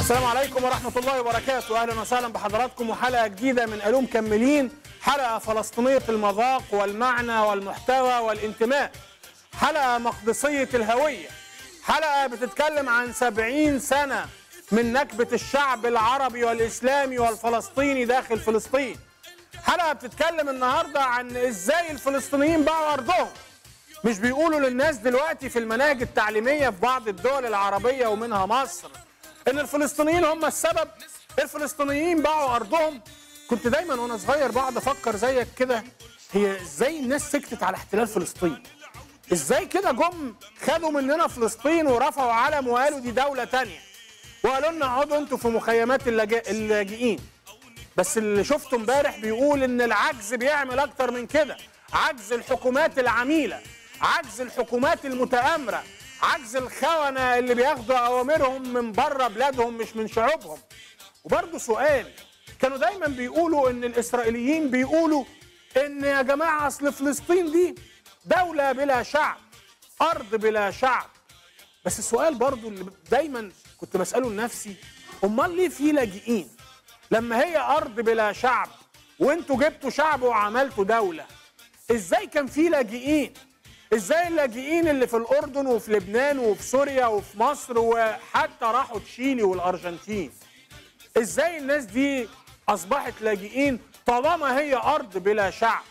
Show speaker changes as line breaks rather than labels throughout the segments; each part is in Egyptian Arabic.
السلام عليكم ورحمة الله وبركاته أهلا وسهلا بحضراتكم وحلقة جديدة من ألوم كملين حلقة فلسطينية المذاق والمعنى والمحتوى والانتماء حلقة مقدسية الهوية حلقة بتتكلم عن سبعين سنة من نكبة الشعب العربي والإسلامي والفلسطيني داخل فلسطين حلقة بتتكلم النهاردة عن إزاي الفلسطينيين باعوا أرضهم مش بيقولوا للناس دلوقتي في المناهج التعليمية في بعض الدول العربية ومنها مصر ان الفلسطينيين هم السبب الفلسطينيين باعوا ارضهم كنت دايما وانا صغير بقعد افكر زيك كده هي ازاي الناس سكتت على احتلال فلسطين ازاي كده جم خدوا مننا فلسطين ورفعوا علم وقالوا دي دولة تانية وقالوا لنا اقعدوا انتوا في مخيمات اللاجئ- اللاجئين بس اللي شفته امبارح بيقول ان العجز بيعمل اكتر من كده عجز الحكومات العميله عجز الحكومات المتآمره عجز الخونه اللي بياخدوا اوامرهم من بره بلادهم مش من شعوبهم وبرضه سؤال كانوا دايما بيقولوا ان الاسرائيليين بيقولوا ان يا جماعه اصل فلسطين دي دوله بلا شعب ارض بلا شعب بس السؤال برضو اللي دايما كنت بسأله لنفسي امال ليه في لاجئين لما هي ارض بلا شعب وانتوا جبتوا شعب وعملتوا دولة ازاي كان في لاجئين ازاي اللاجئين اللي في الاردن وفي لبنان وفي سوريا وفي مصر وحتى راحوا تشيلي والارجنتين ازاي الناس دي اصبحت لاجئين طالما هي ارض بلا شعب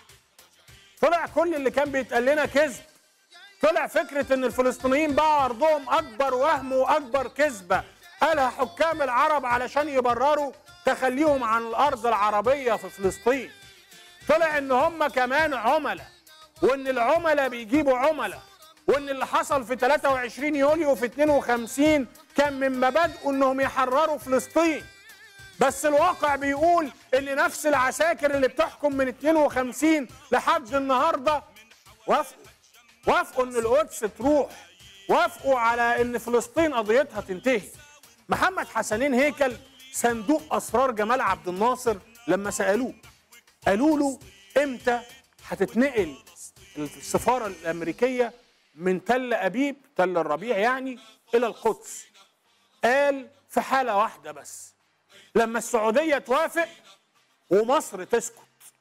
طلع كل اللي كان بيتقال لنا كذب طلع فكرة ان الفلسطينيين باعوا ارضهم اكبر وهم واكبر كذبة قالها حكام العرب علشان يبرروا تخليهم عن الارض العربية في فلسطين طلع ان هم كمان عملاء وان العملاء بيجيبوا عملاء وان اللي حصل في 23 يوليو في 52 كان من مبادئه انهم يحرروا فلسطين بس الواقع بيقول ان نفس العساكر اللي بتحكم من 52 لحد النهارده وافقوا وافقوا ان القدس تروح وافقوا على ان فلسطين قضيتها تنتهي محمد حسنين هيكل صندوق اسرار جمال عبد الناصر لما سالوه قالوا له امتى هتتنقل السفاره الامريكيه من تل ابيب تل الربيع يعني الى القدس قال في حاله واحده بس لما السعوديه توافق ومصر تسكت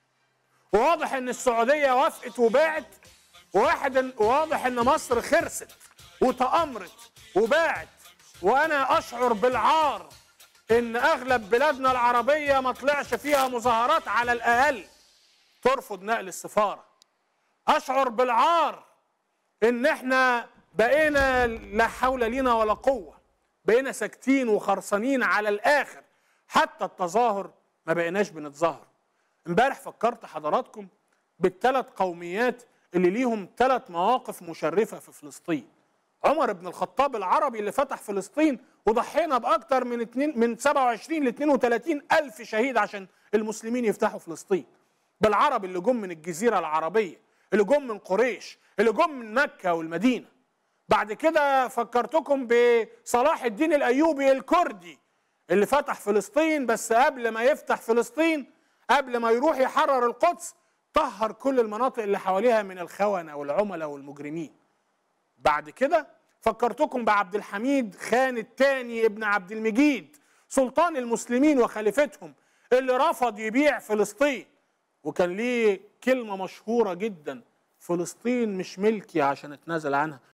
وواضح ان السعوديه وافقت وباعت وواحد واضح ان مصر خرست وتأمرت وباعت وانا اشعر بالعار ان اغلب بلادنا العربيه ما طلعش فيها مظاهرات على الاقل ترفض نقل السفاره اشعر بالعار ان احنا بقينا لا حول لينا ولا قوه بقينا ساكتين وخرسانين على الاخر حتى التظاهر ما بقيناش بنتظاهر امبارح فكرت حضراتكم بالثلاث قوميات اللي ليهم ثلاث مواقف مشرفه في فلسطين عمر بن الخطاب العربي اللي فتح فلسطين وضحينا باكثر من اتنين من 27 ل 32 الف شهيد عشان المسلمين يفتحوا فلسطين بالعرب اللي جم من الجزيره العربيه اللي جم من قريش اللي جم من مكه والمدينه بعد كده فكرتكم بصلاح الدين الايوبي الكردي اللي فتح فلسطين بس قبل ما يفتح فلسطين قبل ما يروح يحرر القدس طهر كل المناطق اللي حواليها من الخونة والعملاء والمجرمين بعد كده فكرتكم بعبد الحميد خان الثاني ابن عبد المجيد سلطان المسلمين وخليفتهم اللي رفض يبيع فلسطين وكان ليه كلمة مشهورة جدا فلسطين مش ملكي عشان اتنازل عنها